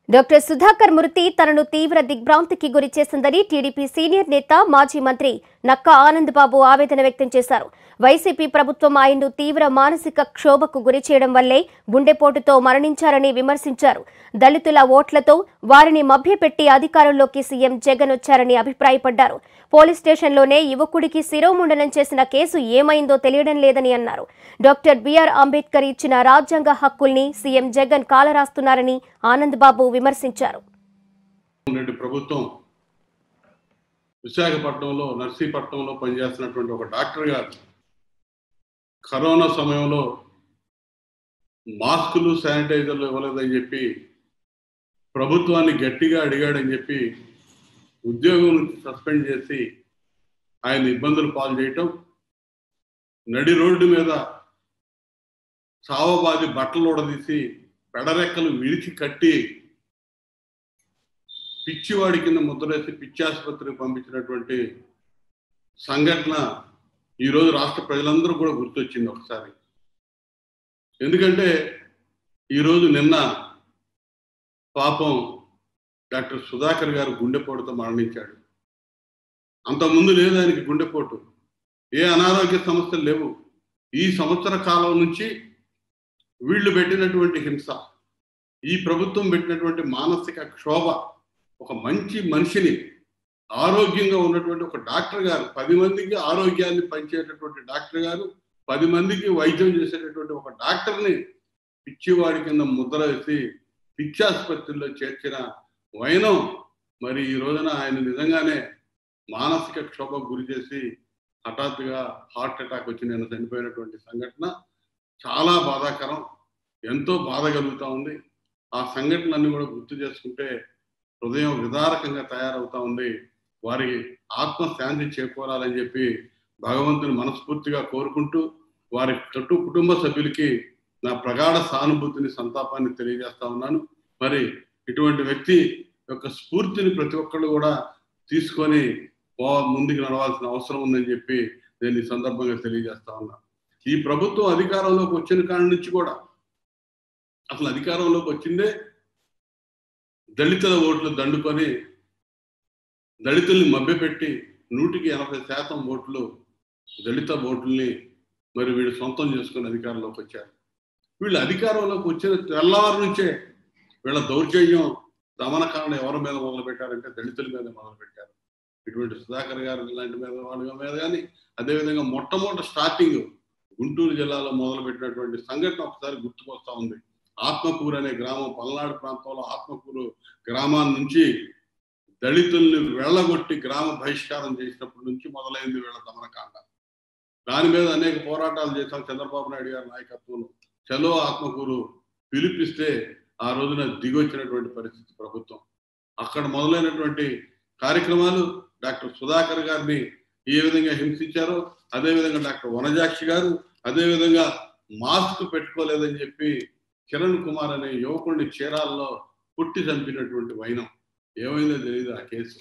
doctor Sudhakar మృతి తనను తీవ్ర దిగ్భ్రాంతికి గురి చేసిందని టీడీపీ సీనియర్ నేత మాజీ మంత్రి నక్కా ఆనందబాబు ఆవేదన వ్యక్తం చేశారు వైసీపీ ప్రభుత్వం ఆయన్ను తీవ్ర మానసిక క్షోభకు గురి చేయడం వల్లే గుండెపోటుతో మరణించారని విమర్శించారు దళితుల ఓట్లతో వారిని మభ్యపెట్టి అధికారంలోకి సీఎం జగన్ వచ్చారని అభిప్రాయపడ్డారు పోలీస్ స్టేషన్లోనే యువకుడికి శిరోముండనం చేసిన కేసు ఏమైందో తెలియడం లేదని అన్నారు డాక్టర్ బిఆర్ అంబేద్కర్ ఇచ్చిన రాజ్యాంగ హక్కుల్ని సీఎం జగన్ కాలరాస్తున్నారని ఆనందబాబు విమర్శించారు రెడ్డి ప్రభుత్వం విశాఖపట్నంలో నర్సీపట్నంలో పనిచేస్తున్నటువంటి ఒక డాక్టర్ గారు కరోనా సమయంలో మాస్కులు శానిటైజర్లు ఇవ్వలేదని చెప్పి ప్రభుత్వాన్ని గట్టిగా అడిగాడని చెప్పి ఉద్యోగం నుంచి సస్పెండ్ చేసి ఆయన ఇబ్బందులు పాలు చేయటం నడి రోడ్డు మీద సావబాది బట్టలు ఉడదీసి పెడరెక్కలు విడిచి కట్టి పిచ్చివాడి కింద ముద్రేసి పిచ్చి ఆసుపత్రికి పంపించినటువంటి సంఘటన ఈరోజు రాష్ట్ర ప్రజలందరూ కూడా గుర్తొచ్చింది ఒకసారి ఎందుకంటే ఈరోజు నిన్న పాపం డాక్టర్ సుధాకర్ గారు గుండెపోటుతో మరణించాడు అంతకుముందు లేదు ఆయనకి గుండెపోటు ఏ అనారోగ్య సమస్యలు లేవు ఈ సంవత్సర కాలం నుంచి వీళ్ళు పెట్టినటువంటి హింస ఈ ప్రభుత్వం పెట్టినటువంటి మానసిక క్షోభ ఒక మంచి మనిషిని ఆరోగ్యంగా ఉన్నటువంటి ఒక డాక్టర్ గారు పది మందికి ఆరోగ్యాన్ని పంచేటటువంటి డాక్టర్ గారు పది మందికి వైద్యం చేసేటటువంటి ఒక డాక్టర్ని పిచ్చివాడి కింద ముద్ర వేసి పిచ్చి ఆసుపత్రిలో చేర్చిన వైనం మరి ఈ రోజున ఆయన నిజంగానే మానసిక క్షోభకు గురి చేసి హఠాత్తుగా హార్ట్ అటాక్ వచ్చి నేను చనిపోయినటువంటి సంఘటన చాలా బాధాకరం ఎంతో బాధ కలుగుతూ ఉంది ఆ సంఘటనలన్నీ కూడా గుర్తు చేసుకుంటే హృదయం విదారకంగా తయారవుతా ఉంది వారి ఆత్మ శాంతి చేకూరాలని చెప్పి భగవంతుని మనస్ఫూర్తిగా కోరుకుంటూ వారి చుట్టూ కుటుంబ సభ్యులకి నా ప్రగాఢ సానుభూతిని సంతాపాన్ని తెలియజేస్తా ఉన్నాను మరి ఇటువంటి వ్యక్తి యొక్క స్ఫూర్తిని ప్రతి ఒక్కళ్ళు కూడా తీసుకొని పో ముందుకు నడవాల్సిన అవసరం ఉందని చెప్పి నేను ఈ సందర్భంగా తెలియజేస్తా ఉన్నా ఈ ప్రభుత్వం అధికారంలోకి వచ్చిన కాడి నుంచి కూడా అసలు అధికారంలోకి వచ్చిందే దళితుల ఓట్లు దండుకొని దళితుల్ని మభ్యపెట్టి నూటికి ఎనభై శాతం ఓట్లు దళిత ఓట్లని మరి వీళ్ళు సొంతం చేసుకుని అధికారంలోకి వచ్చారు వీళ్ళు అధికారంలోకి వచ్చిన తెల్లవారు నుంచే వీళ్ళ దౌర్జన్యం దమనకాండ ఎవరి మీద మొదలు పెట్టారంటే దళితుల మీద మొదలు పెట్టారు ఇటువంటి సుధాకర్ గారు ఇలాంటి మీద వాళ్ళ మీద కానీ అదేవిధంగా మొట్టమొదటి స్టార్టింగ్ గుంటూరు జిల్లాలో మొదలు పెట్టినటువంటి సంఘటన ఒకసారి గుర్తుకొస్తా ఉంది ఆత్మకూరు అనే గ్రామం పల్నాడు ప్రాంతంలో ఆత్మకూరు గ్రామాన్ని నుంచి దళితుల్ని వెళ్ళగొట్టి గ్రామ బహిష్కారం చేసినప్పటి నుంచి మొదలైంది వీళ్ళ దమనకాండ దాని మీద అనేక పోరాటాలు చేశాం చంద్రబాబు నాయుడు గారి నాయకత్వంలో చలో ఆత్మకూరు పిలిపిస్తే ఆ రోజున దిగొచ్చినటువంటి పరిస్థితి ప్రభుత్వం అక్కడ మొదలైనటువంటి కార్యక్రమాలు డాక్టర్ సుధాకర్ గారిని ఏ విధంగా హింసించారో అదేవిధంగా డాక్టర్ వనజాక్షి గారు అదేవిధంగా మాస్క్ పెట్టుకోలేదని చెప్పి కిరణ్ కుమార్ అనే యువకుడిని చీరాల్లో పుట్టి చంపినటువంటి వైనం ఏమైందో తెలియదు ఆ కేసు